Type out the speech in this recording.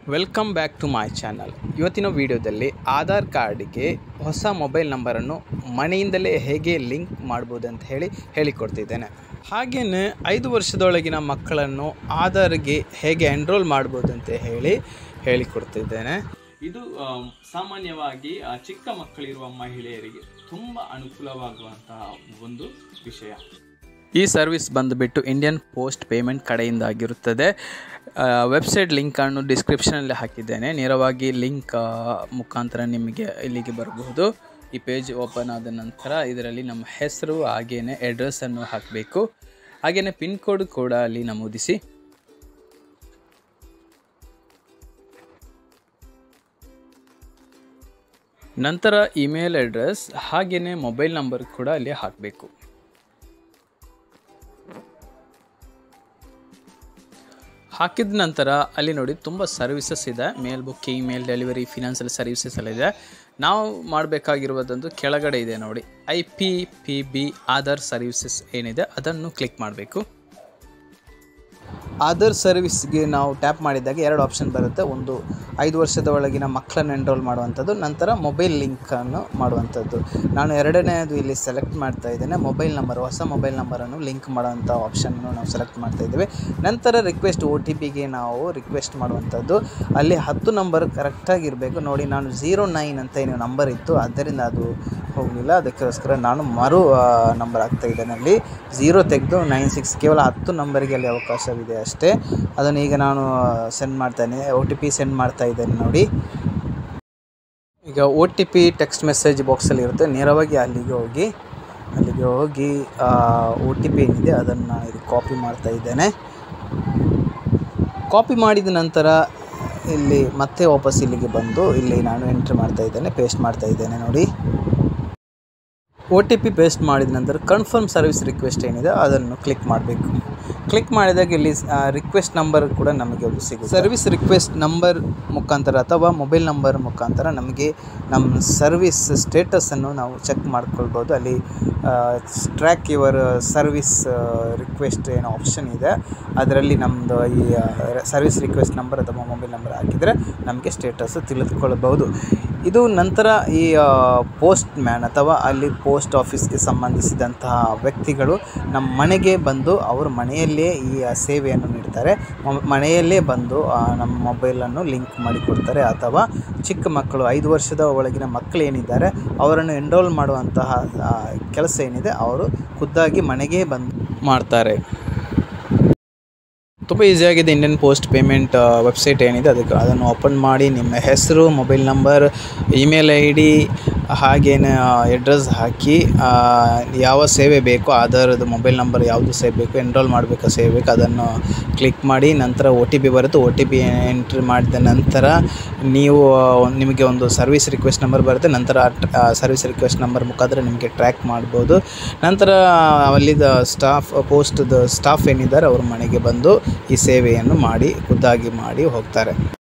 welcome back to my channel ಇವತ್ತಿನ ವಿಡಿಯೋದಲ್ಲಿ ಆಧಾರ್ ಕಾರ್ಡಿಗೆ ಹೊಸ ಮೊಬೈಲ್ ನಂಬರನ್ನು ಮನೆಯಿಂದಲೇ ಹೇಗೆ ಲಿಂಕ್ ಮಾಡ್ಬೋದು ಅಂತ ಹೇಳಿ ಹೇಳಿಕೊಡ್ತಿದ್ದೇನೆ ಹಾಗೆಯೇ ಐದು ವರ್ಷದೊಳಗಿನ ಮಕ್ಕಳನ್ನು ಆಧಾರ್ಗೆ ಹೇಗೆ ಎನ್ರೋಲ್ ಮಾಡ್ಬೋದು ಅಂತ ಹೇಳಿ ಹೇಳಿಕೊಡ್ತಿದ್ದೇನೆ ಇದು ಸಾಮಾನ್ಯವಾಗಿ ಚಿಕ್ಕ ಮಕ್ಕಳಿರುವ ಮಹಿಳೆಯರಿಗೆ ತುಂಬ ಅನುಕೂಲವಾಗುವಂತಹ ಒಂದು ವಿಷಯ ಈ ಸರ್ವಿಸ್ ಬಂದುಬಿಟ್ಟು ಇಂಡಿಯನ್ ಪೋಸ್ಟ್ ಪೇಮೆಂಟ್ ಕಡೆಯಿಂದ ಆಗಿರುತ್ತದೆ ವೆಬ್ಸೈಟ್ ಲಿಂಕನ್ನು ಡಿಸ್ಕ್ರಿಪ್ಷನಲ್ಲಿ ಹಾಕಿದ್ದೇನೆ ನೇರವಾಗಿ ಲಿಂಕ್ ಮುಖಾಂತರ ನಿಮಗೆ ಇಲ್ಲಿಗೆ ಬರಬಹುದು ಈ ಪೇಜ್ ಓಪನ್ ಆದ ನಂತರ ಇದರಲ್ಲಿ ನಮ್ಮ ಹೆಸರು ಹಾಗೆಯೇ ಅಡ್ರೆಸ್ಸನ್ನು ಹಾಕಬೇಕು ಹಾಗೆಯೇ ಪಿನ್ ಕೋಡ್ ಕೂಡ ಅಲ್ಲಿ ನಮೂದಿಸಿ ನಂತರ ಇಮೇಲ್ ಅಡ್ರೆಸ್ ಹಾಗೆಯೇ ಮೊಬೈಲ್ ನಂಬರ್ ಕೂಡ ಅಲ್ಲಿ ಹಾಕಬೇಕು ಹಾಕಿದ ನಂತರ ಅಲ್ಲಿ ನೋಡಿ ತುಂಬ ಸರ್ವಿಸಸ್ ಇದೆ mail booking mail delivery financial services ಎಲ್ಲ ಇದೆ ನಾವು ಮಾಡಬೇಕಾಗಿರುವುದೊಂದು ಕೆಳಗಡೆ ಇದೆ ನೋಡಿ I P P B Aadhaar services ಏನಿದೆ ಅದನ್ನು ಕ್ಲಿಕ್ ಮಾಡಬೇಕು ಆಧಾರ್ ಸರ್ವಿಸ್ಗೆ ನಾವು ಟ್ಯಾಪ್ ಮಾಡಿದಾಗ ಎರಡು ಆಪ್ಷನ್ ಬರುತ್ತೆ ಒಂದು ಐದು ವರ್ಷದ ಒಳಗಿನ ಮಕ್ಕಳನ್ನು ಎನ್ರೋಲ್ ಮಾಡುವಂಥದ್ದು ನಂತರ ಮೊಬೈಲ್ ಲಿಂಕನ್ನು ಮಾಡುವಂಥದ್ದು ನಾನು ಎರಡನೇದು ಇಲ್ಲಿ ಸೆಲೆಕ್ಟ್ ಮಾಡ್ತಾ ಇದ್ದೇನೆ ಮೊಬೈಲ್ ನಂಬರ್ ಹೊಸ ಮೊಬೈಲ್ ನಂಬರನ್ನು ಲಿಂಕ್ ಮಾಡುವಂಥ ಆಪ್ಷನ್ನು ನಾವು ಸೆಲೆಕ್ಟ್ ಮಾಡ್ತಾ ಇದ್ದೇವೆ ನಂತರ ರಿಕ್ವೆಸ್ಟ್ ಒ ಟಿ ಪಿಗೆ ನಾವು ರಿಕ್ವೆಸ್ಟ್ ಮಾಡುವಂಥದ್ದು ಅಲ್ಲಿ ಹತ್ತು ನಂಬರ್ ಕರೆಕ್ಟಾಗಿ ಇರಬೇಕು ನೋಡಿ ನಾನು ಝೀರೋ ನೈನ್ ಅಂತ ಏನು ನಂಬರ್ ಇತ್ತು ಆದ್ದರಿಂದ ಅದು ಹೋಗಲಿಲ್ಲ ಅದಕ್ಕೋಸ್ಕರ ನಾನು ಮರು ನಂಬರ್ ಆಗ್ತಾ ಇದ್ದೇನೆ ಅಲ್ಲಿ ಝೀರೋ ತೆಗೆದು ನೈನ್ ಸಿಕ್ಸ್ ಕೇವಲ ಹತ್ತು ನಂಬರಿಗೆ ಅಲ್ಲಿ ಅವಕಾಶವಿದೆ ಅಷ್ಟೇ ಅದನ್ನು ಈಗ ನಾನು ಸೆಂಡ್ ಮಾಡ್ತೇನೆ ಒ ಟಿ ಪಿ ಸೆಂಡ್ ಮಾಡ್ತಾ ಇದ್ದೇನೆ ನೋಡಿ ಈಗ O T P text message ಬಾಕ್ಸಲ್ಲಿ ಇರುತ್ತೆ ನೇರವಾಗಿ ಅಲ್ಲಿಗೆ ಹೋಗಿ ಅಲ್ಲಿಗೆ ಹೋಗಿ ಒ ಟಿ ಪಿ ಏನಿದೆ ಅದನ್ನು ನಾನು ಇದು ಕಾಪಿ ಮಾಡ್ತಾ ಇದ್ದೇನೆ ಕಾಪಿ ಮಾಡಿದ ನಂತರ ಇಲ್ಲಿ ಮತ್ತೆ ವಾಪಸ್ ಇಲ್ಲಿಗೆ ಬಂದು ಇಲ್ಲಿ ನಾನು ಎಂಟ್ರಿ ಮಾಡ್ತಾ ಇದ್ದೇನೆ ಪೇಸ್ಟ್ ಮಾಡ್ತಾ ಇದ್ದೇನೆ ನೋಡಿ ಒ ಟಿ ಪಿ ಪೇಸ್ಟ್ ಮಾಡಿದ ನಂತರ ಕನ್ಫರ್ಮ್ ಸರ್ವಿಸ್ ರಿಕ್ವೆಸ್ಟ್ ಏನಿದೆ ಅದನ್ನು ಕ್ಲಿಕ್ ಮಾಡಬೇಕು ಕ್ಲಿಕ್ ಮಾಡಿದಾಗ ಇಲ್ಲಿ ರಿಕ್ವೆಸ್ಟ್ ನಂಬರ್ ಕೂಡ ನಮಗೆ ಒಂದು ಸಿಗುತ್ತೆ ಸರ್ವಿಸ್ ರಿಕ್ವೆಸ್ಟ್ ನಂಬರ್ ಮುಖಾಂತರ ಅಥವಾ ಮೊಬೈಲ್ ನಂಬರ್ ಮುಖಾಂತರ ನಮಗೆ ನಮ್ಮ ಸರ್ವಿಸ್ ಸ್ಟೇಟಸನ್ನು ನಾವು ಚೆಕ್ ಮಾಡ್ಕೊಳ್ಬೋದು ಅಲ್ಲಿ ಟ್ರ್ಯಾಕ್ ಯುವರ್ ಸರ್ವಿಸ್ ರಿಕ್ವೆಸ್ಟ್ ಏನೋ ಆಪ್ಷನ್ ಇದೆ ಅದರಲ್ಲಿ ನಮ್ಮದು ಈ ಸರ್ವಿಸ್ ರಿಕ್ವೆಸ್ಟ್ ನಂಬರ್ ಅಥವಾ ಮೊಬೈಲ್ ನಂಬರ್ ಹಾಕಿದರೆ ನಮಗೆ ಸ್ಟೇಟಸ್ ತಿಳಿದುಕೊಳ್ಳಬಹುದು ಇದು ನಂತರ ಈ ಪೋಸ್ಟ್ ಮ್ಯಾನ್ ಅಥವಾ ಅಲ್ಲಿ ಪೋಸ್ಟ್ ಆಫೀಸ್ಗೆ ಸಂಬಂಧಿಸಿದಂತಹ ವ್ಯಕ್ತಿಗಳು ನಮ್ಮ ಮನೆಗೆ ಬಂದು ಅವರು ಮನೆಯಲ್ಲೇ ಈ ಸೇವೆಯನ್ನು ನೀಡ್ತಾರೆ ಮನೆಯಲ್ಲೇ ಬಂದು ನಮ್ಮ ಮೊಬೈಲನ್ನು ಲಿಂಕ್ ಮಾಡಿಕೊಡ್ತಾರೆ ಅಥವಾ ಚಿಕ್ಕ ಮಕ್ಕಳು ಐದು ವರ್ಷದ ಒಳಗಿನ ಮಕ್ಕಳು ಏನಿದ್ದಾರೆ ಅವರನ್ನು ಎನ್ರೋಲ್ ಮಾಡುವಂತಹ ಕೆಲಸ ಏನಿದೆ ಅವರು ಖುದ್ದಾಗಿ ಮನೆಗೆ ಬಂದು ಮಾಡ್ತಾರೆ ತುಂಬ ಈಸಿಯಾಗಿದೆ ಇಂಡಿಯನ್ ಪೋಸ್ಟ್ ಪೇಮೆಂಟ್ ವೆಬ್ಸೈಟ್ ಏನಿದೆ ಅದಕ್ಕೆ ಅದನ್ನು ಓಪನ್ ಮಾಡಿ ನಿಮ್ಮ ಹೆಸರು mobile number email I D ಹಾಗೇನೆ ಅಡ್ರೆಸ್ ಹಾಕಿ ಯಾವ ಸೇವೆ ಬೇಕೋ ಆಧಾರದ ಮೊಬೈಲ್ ನಂಬರ್ ಯಾವುದು ಸೇವೆ ಬೇಕು ಎನ್ರೋಲ್ ಮಾಡಬೇಕು ಸೇವೆ ಬೇಕು ಅದನ್ನು ಕ್ಲಿಕ್ ಮಾಡಿ ನಂತರ ಒ ಟಿ ಪಿ ಬರುತ್ತೆ ಒ ಟಿ ಪಿ ಎಂಟ್ರಿ ಮಾಡಿದ ನಂತರ ನೀವು ನಿಮಗೆ ಒಂದು ಸರ್ವಿಸ್ ರಿಕ್ವೆಸ್ಟ್ ನಂಬರ್ ಬರುತ್ತೆ ನಂತರ ಸರ್ವಿಸ್ ರಿಕ್ವೆಸ್ಟ್ ನಂಬರ್ ಮುಖಾಂತರ ನಿಮಗೆ ಟ್ರ್ಯಾಕ್ ಮಾಡ್ಬೋದು ನಂತರ ಅಲ್ಲಿದ್ದ ಸ್ಟಾಫ್ ಪೋಸ್ಟ್ದ ಸ್ಟಾಫ್ ಏನಿದ್ದಾರೆ ಅವ್ರ ಮನೆಗೆ ಬಂದು ಈ ಸೇವೆಯನ್ನು ಮಾಡಿ ಖುದ್ದಾಗಿ ಮಾಡಿ ಹೋಗ್ತಾರೆ